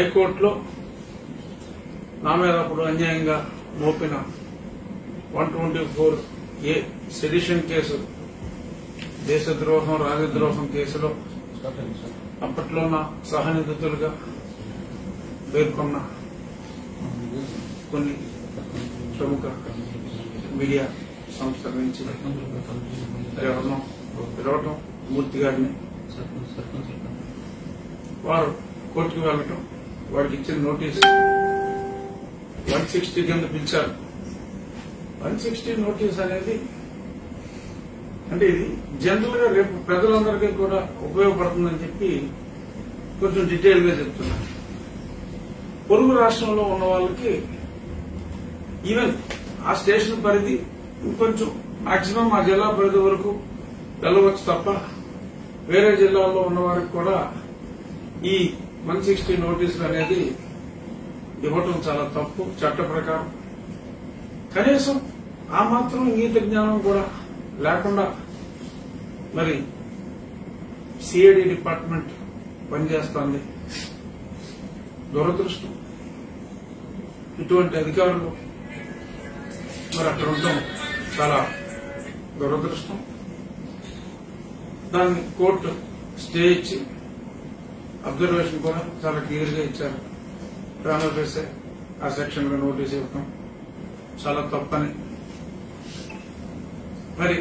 హైకోర్టులో నా మీద అప్పుడు అన్యాయంగా మోపిన one twenty four A sedition case దేశద్రోహం రాజద్రోహం కేసులో అప్పట్లో నా సహనిందితులుగా పేర్కొన్న కొన్ని ప్రముఖ మీడియా సంస్థల నుంచి ఎవరినో పిలవటం మూర్తి గారిని వారు కోర్టుకు వెళ్ళటం వాడికి ఇచ్చిన నోటీస్ వన్ సిక్స్టీ కింద పిలిచారు వన్ సిక్స్టీ నోటీస్ అనేది అంటే ఇది జనరల్ గా రేపు ప్రజలందరికీ కూడా ఉపయోగపడుతుందని చెప్పి కొంచెం డీటెయిల్ గా చెప్తున్నా పొరుగు రాష్ట్రంలో ఉన్న వాళ్ళకి ఈవెన్ ఆ స్టేషన్ పరిధి ఇంకొంచెం మాక్సిమం ఆ జిల్లా పరిధి వరకు వెళ్ళవచ్చు తప్ప వేరే జిల్లాల్లో ఉన్న వారికి కూడా ఈ వన్ సిక్స్టీ నోటీసులు అనేది ఇవ్వటం చాలా తప్పు చట్ట ప్రకారం కనీసం ఆ మాత్రం ఇంగిత జ్ఞానం కూడా లేకుండా మరి సిఐడి డిపార్ట్మెంట్ పనిచేస్తోంది దురదృష్టం ఇటువంటి అధికారులు మరి అక్కడ ఉండటం చాలా దురదృష్టం దాన్ని కోర్టు స్టే ఇచ్చి అబ్జర్వేషన్ కూడా చాలా క్లియర్ గా ఇచ్చారు ప్రాణం చేస్తే ఆ సెక్షన్ లో నోటీస్ ఇవ్వటం చాలా తప్పని మరి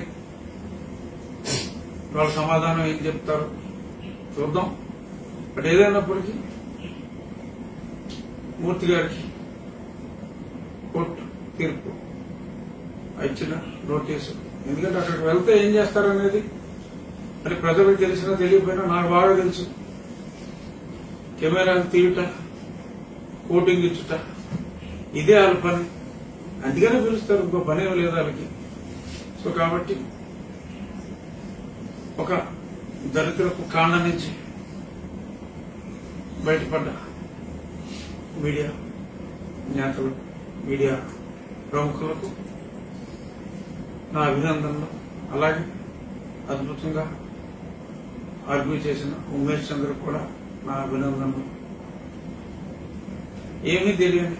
వాళ్ళ సమాధానం ఏం చెప్తారు చూద్దాం బట్ ఏదైనప్పటికీ మూర్తి గారికి కోర్టు తీర్పు ఇచ్చిన నోటీసు ఎందుకంటే అక్కడికి వెళ్తే ఏం చేస్తారనేది మరి ప్రజలకు తెలిసినా తెలియకపోయినా నాకు బాగా తెలుసు కెమెరాలు తీయుట కోటింగ్ ఇచ్చుట ఇదే వాళ్ళ పని అందుకనే పిలుస్తారు ఇంకో పని ఏం లేదు వాళ్ళకి సో కాబట్టి ఒక దళితులకు కాండ నుంచి బయటపడ్డ మీడియా నేతలు మీడియా ప్రముఖులకు నా అభినందనలు అలాగే అద్భుతంగా ఆర్గ్యూ చేసిన ఉమేష్ చంద్ర కూడా నా అభినందనలు ఏమీ తెలియని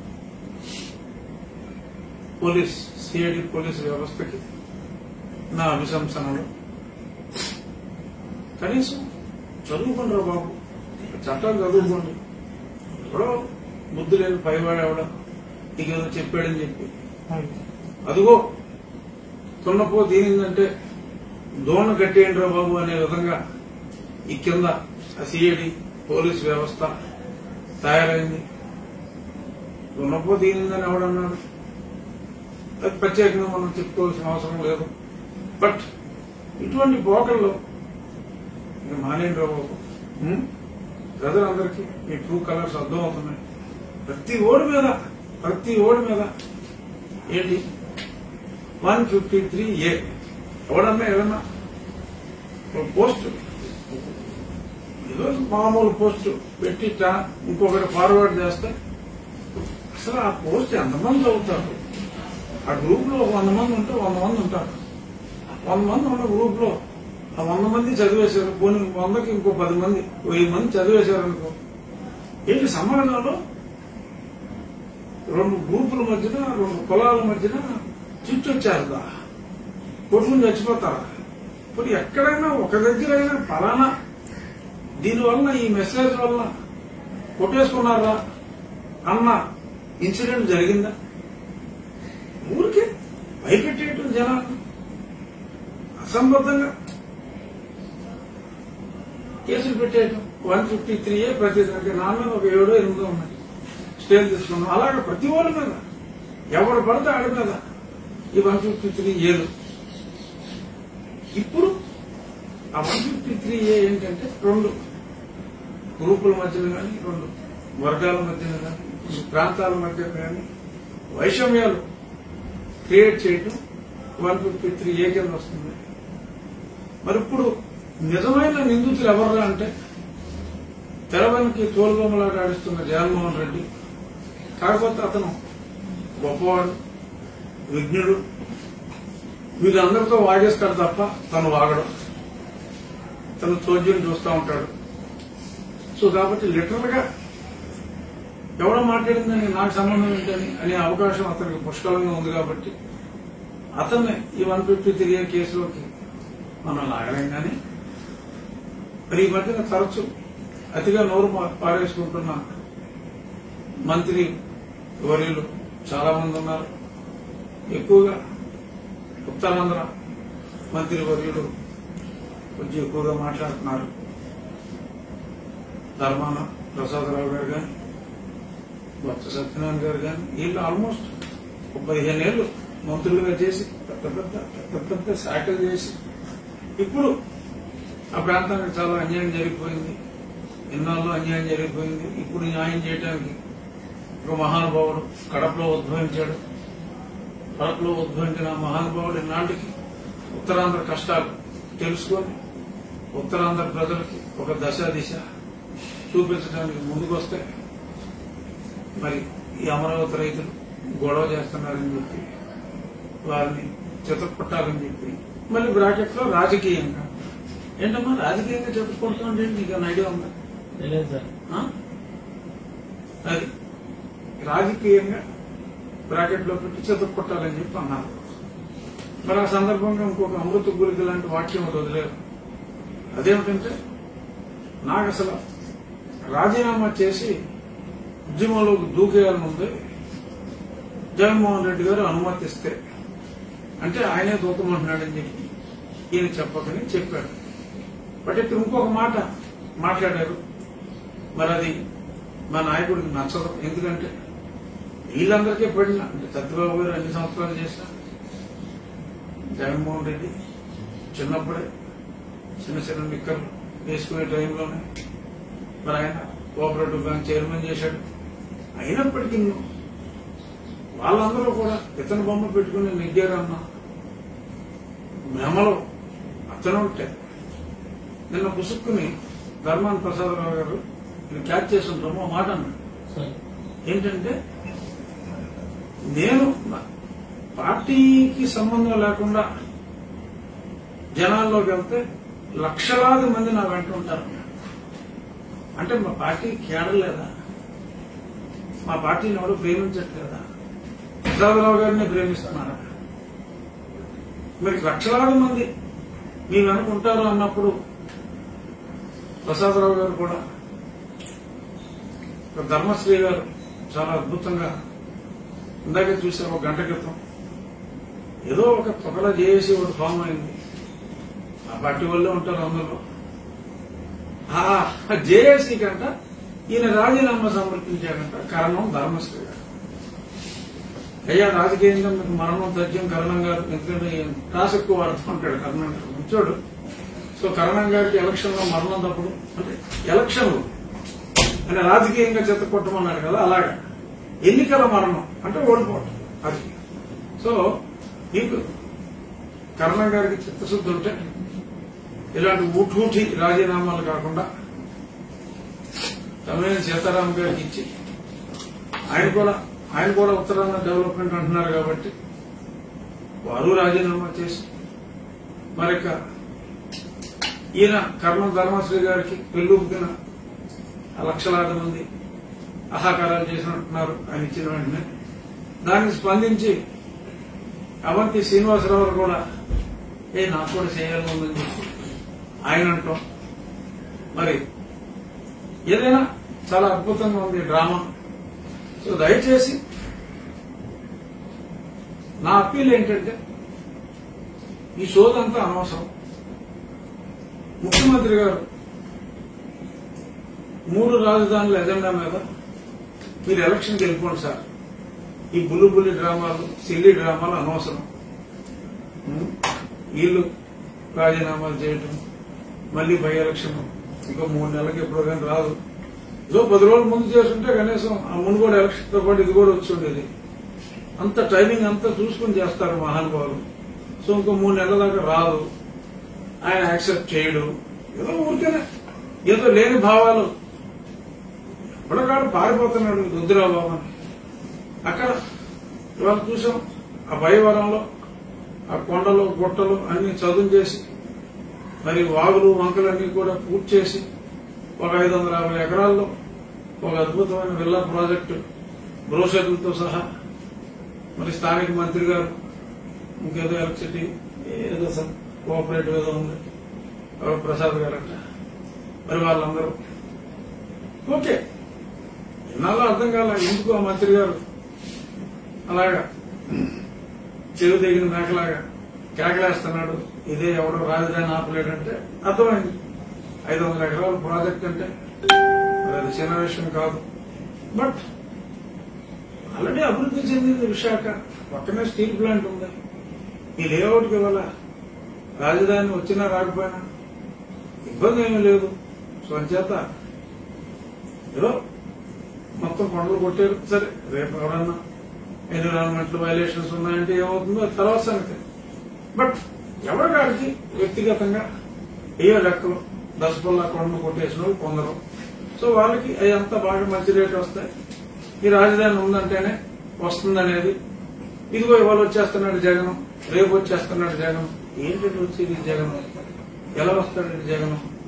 పోలీస్ సిఐడి పోలీస్ వ్యవస్థకి నా అభిశంసనలు కనీసం చదువుకుంటారు బాబు చట్టాలు చదువుకోండి ఎవడో బుద్ధి లేదు పైవాడు ఎవడో నీకేదో చెప్పాడని చెప్పి అదిగో తున్నపో దీనిందంటే దోణ కట్టేయండి రా బాబు అనే విధంగా ఈ కింద సిఐడి పోలీస్ వ్యవస్థ తయారైంది తున్నపో దీనిందని ఎవడన్నాడు అది ప్రత్యేకంగా మనం చెప్పుకోవాల్సిన అవసరం లేదు బట్ ఇటువంటి పోకల్లో ఇక మానేంద్ర బాబు ఉం? ప్రజలందరికీ ఈ ట్రూ కలర్స్ అర్థం అవుతున్నాయి ప్రతి ఓడి మీద ప్రతి ఓడి మీద ఏంటి వన్ ఫిఫ్టీ త్రీ ఏ ఎవడన్నా ఏదన్నా ఒక పోస్ట్ ఏదో మామూలు పోస్ట్ పెట్టి చా- ఇంకొకటి ఫార్వర్డ్ చేస్తే అసలు ఆ పోస్ట్ ఎంతమంది చదువుతారు ఆ గ్రూప్ లో వంద మంది ఉంటే వంద మంది ఉంటారు వంద మంది ఉన్న గ్రూప్ లో ఆ వంద మంది చదివేశారు పోనీ వందకి ఇంకో పది మంది వెయ్యి మంది చదివేశారు అనుకో ఏంటి సమాజంలో రెండు గ్రూపుల మధ్యన రెండు కులాల మధ్యన చిచ్చొచ్చారుదా కొట్టుకుని చచ్చిపోతారా ఇప్పుడు ఎక్కడైనా ఒక దగ్గరైనా ఫలానా దీనివల్ల ఈ మెసేజ్ వల్ల కొట్టేసుకున్నారా అన్న ఇన్సిడెంట్ జరిగిందా ఊరికే భయపెట్టేయటం జనాలు అసంబద్ధంగా కేసులు పెట్టేయటం వన్ ఫిఫ్టీ త్రీ ఏ ప్రతి దానికి నా మీద ఒక ఏడో ఎనిమిదో ఉన్నాయి స్టేజ్ తీసుకున్నాం అలాగే ప్రతి వాళ్ళ మీద ఎవరు పడితే ఆడి మీద ఈ వన్ ఫిఫ్టీ త్రీ ఏలు ఇప్పుడు ఆ వన్ ఫిఫ్టీ త్రీ ఏ ఏంటంటే రెండు గ్రూపుల మధ్యన కానీ రెండు వర్గాల మధ్యన కానీ రెండు ప్రాంతాల మధ్య కానీ వైషమ్యాలు క్రియేట్ చేయటం వన్ ఫిఫ్టీ త్రీ ఏ కింద వస్తుంది మరి ఇప్పుడు నిజమైన నిందితులు ఎవర్రా అంటే తెరవనికి తోలుబొమ్మలాట ఆడిస్తున్న జగన్మోహన్ రెడ్డి కాకపోతే అతను గొప్పవాడు విజ్ఞుడు వీళ్ళందరితో వాగేస్తాడు తప్ప తను వాగడు తను చోద్యం చూస్తూ ఉంటాడు సో కాబట్టి లిటరల్ గా ఎవడో మాట్లాడిందని నాకు సంబంధం ఏంటని అనే అవకాశం అతనికి పుష్కలంగా ఉంది కాబట్టి అతన్ని ఈ వన్ ఫిఫ్టీ త్రీ కేసులోకి మనం లాగలేం కానీ మరి ఈ మధ్యన తరచు అతిగా నోరు పా- పారేసుకుంటున్న మంత్రి వర్యులు చాలా మంది ఉన్నారు ఎక్కువగా ఉత్తరాంధ్ర మంత్రి వర్యులు కొంచెం ఎక్కువగా మాట్లాడుతున్నారు ధర్మాన ప్రసాదరావు గారు కానీ బొత్స సత్యనారాయణ గారు కానీ వీళ్ళు ఆల్మోస్ట్ ఒక పదిహేను ఏళ్ళు మంత్రులుగా చేసి పెద్ద పెద్ద పెద్ద పెద్ద శాఖలు చేసి ఇప్పుడు ఆ ప్రాంతానికి చాలా అన్యాయం జరిగిపోయింది ఎన్నాళ్ళు అన్యాయం జరిగిపోయింది ఇప్పుడు న్యాయం చేయడానికి ఒక మహానుభావుడు కడపలో ఉద్భవించాడు కడపలో ఉద్భవించిన ఆ మహానుభావుడు ఇన్నాటికి ఉత్తరాంధ్ర కష్టాలు తెలుసుకొని ఉత్తరాంధ్ర ప్రజలకి ఒక దశ దిశ చూపించడానికి ముందుకొస్తే మరి ఈ అమరావతి రైతులు గొడవ చేస్తున్నారని చెప్పి వారిని చితపట్టాలని చెప్పి మళ్ళీ బ్రాకెట్ లో రాజకీయంగా ఏంటమ్మా రాజకీయంగా చెప్పుకుంటుంటే నీకు ఏమైనా ఐడియా ఉందా తెలియదు సార్ ఆ? అది రాజకీయంగా బ్రాకెట్ లో పెట్టి చెతపట్టాలని చెప్పి అన్నారు మరి ఆ సందర్భంగా ఇంకొక అమృత గురికి లాంటి వాక్యం ఒకటి వదిలేరు అదేమిటంటే నాకు అసలు రాజీనామా చేసి ఉద్యమంలోకి దూకేయాలని ఉంది జగన్మోహన్ రెడ్డి గారు అనుమతిస్తే అంటే ఆయనే దూకమంటున్నాడని చెప్పి ఈయన చెప్పకని చెప్పాడు బట్ ఇక్కడ ఇంకొక మాట మాట్లాడారు మరి అది మా నాయకుడికి నచ్చదు ఎందుకంటే వీళ్ళందరికీ పడిన అంటే సత్యబాబు గారు అన్ని సంవత్సరాలు చేసిన జగన్మోహన్ రెడ్డి చిన్నప్పుడే చిన్న చిన్న నిక్కర్లు వేసుకునే టైంలోనే మరి ఆయన కోఆపరేటివ్ బ్యాంక్ చైర్మన్ చేశాడు అయినప్పటికీ వాళ్ళందరూ కూడా ఇతని బొమ్మ పెట్టుకుని నెగ్గారన్న భ్రమలో అతను ఉంటే నిన్న పుసుక్కుని ధర్మాన్ ప్రసాదరావు గారు నేను క్యాచ్ చేసి ఉంటాము మాట అన్నాడు సార్ ఏంటంటే నేను నా పార్టీకి సంబంధం లేకుండా జనాల్లోకి వెళ్తే లక్షలాది మంది నా వెంట ఉంటారు అంటే మా పార్టీ కేడలేదా మా పార్టీని ఎవరు ప్రేమించట్లేదా ప్రసాదరావు గారిని ప్రేమిస్తున్నారా మరి లక్షలాది మంది మీ వెనక ఉంటారు అన్నప్పుడు ప్రసాదరావు గారు కూడా ఒక ధర్మశ్రీ గారు చాలా అద్భుతంగా ఇందాక చూసే ఒక గంట క్రితం ఏదో ఒక తొకల చేసి ఒకటి ఫామ్ అయింది ఆ పార్టీ వల్లే ఉంటారు అందరూ ఆ జేఏసీ కంట ఈయన రాజీనామా సమర్పించాడంట కారణం ధర్మశ్రీ గారు అయ్యా రాజకీయంగా మీకు మరణం తథ్యం కరణం గారు ఎందుకంటే ఈయన క్లాస్ ఎక్కువ వాడుతూ ఉంటాడు కరణం గారు మంచోడు సో కరణం గారికి ఎలక్షన్ లో మరణం తప్పుడు అంటే ఎలక్షన్లు అంటే రాజకీయంగా చెత్త కొట్టమన్నారు కదా అలాగా ఎన్నికల మరణం అంటే ఓడిపోవటం అది సో మీకు కరణం గారికి చిత్తశుద్ధి ఉంటే ఇలాంటి ఊటూటి రాజీనామాలు కాకుండా తమిళ సీతారాం గారికి ఇచ్చి ఆయన కూడా ఆయన కూడా ఉత్తరాంధ్ర డెవలప్మెంట్ అంటున్నారు కాబట్టి వారు రాజీనామా చేసి మరిక ఈయన కర్ణం ధర్మశ్రీ గారికి పెళ్ళూపుకిన ఆ లక్షలాది మంది అహాకారాలు చేసినట్టున్నారు ఆయన ఇచ్చిన వెంటనే దానికి స్పందించి అవంతి శ్రీనివాసరావు గారు కూడా ఏ నాకు కూడా చేయాలని ఉందని చెప్పి ఆయన అంటాం మరి ఏదైనా చాలా అద్భుతంగా ఉంది ఈ డ్రామా సో దయచేసి నా అప్పీల్ ఏంటంటే ఈ సోదంతా అనవసరం ముఖ్యమంత్రి గారు మూడు రాజధానుల ఎజెండా మీద మీరు ఎలక్షన్కి వెళ్ళిపోండి సార్ ఈ బుల్లి బుల్లి డ్రామాలు సిల్లి డ్రామాలు అనవసరం ఉం? వీళ్ళు రాజీనామాలు చేయటం మళ్ళీ బై ఎలక్షన్ ఇంకో మూడు నెలలకి ఎప్పుడో కానీ రాదు ఏదో పది రోజుల ముందు చేస్తుంటే కనీసం ఆ ముందు కూడా ఎలక్షన్ తో పాటు ఇది కూడా వచ్చి ఉండేది అంత టైమింగ్ అంతా చూసుకుని చేస్తారు మహానుభావులు సో ఇంకో మూడు నెలల దాకా రాదు ఆయన యాక్సెప్ట్ చేయడు ఏదో ఊరికేనే ఏదో లేని భావాలు ఎప్పటికాడు పారిపోతున్నాడు రుద్రరావు బాబు అని అక్కడ ఇవాళ చూసాం ఆ భయవరంలో ఆ కొండలు గుట్టలు అన్ని చదును చేసి మరి వాగులు వంకలన్నీ కూడా పూర్తి చేసి ఒక ఐదు వందల యాభై ఎకరాల్లో ఒక అద్భుతమైన విల్లా ప్రాజెక్టు బ్రోషర్లతో సహా మరి స్థానిక మంత్రి గారు ఇంకేదో ఎలక్ట్రిసిటీ ఏదో సమ్ కోఆపరేటివ్ ఏదో ఉంది ఎవరో ప్రసాద్ గారట మరి వాళ్ళందరూ ఓకే ఇన్నాళ్ళు అర్థం కాల ఎందుకు ఆ మంత్రి గారు అలాగా చెవి తెగిన మేకలాగా కేకలేస్తున్నాడు ఇదే ఎవడో రాజధాని ఆపలేడంటే అర్థమైంది ఐదు వందల ఎకరాల ప్రాజెక్ట్ అంటే మరి అది చిన్న విషయం కాదు బట్ ఆల్రెడీ అభివృద్ధి చెందింది విశాఖ పక్కనే స్టీల్ ప్లాంట్ ఉంది ఈ లేఅవుట్కి వల్ల రాజధాని వచ్చినా రాకపోయినా ఇబ్బంది ఏమీ లేదు సో అంచేత ఏదో మొత్తం కొండలు కొట్టారు సరే రేపు ఎవరన్నా ఎన్విరాన్మెంటల్ వైలేషన్స్ ఉన్నాయంటే ఏమవుతుందో అది తర్వాత సంగతి బట్ ఎవరికాడికి వ్యక్తిగతంగా ఏ లెక్కలు దశపల్లా కొండలు కొట్టేసిన వాళ్ళు కొందరు సో వాళ్ళకి అవి అంతా బాగా మంచి రేటు వస్తాయి ఈ రాజధాని ఉందంటేనే వస్తుందనేది ఇదిగో ఇవాళ వచ్చేస్తున్నాడు జగన్ రేపు వచ్చేస్తున్నాడు జగన్ ఏంటంటే వచ్చేది జగన్ ఎలా వస్తాడండి జగన్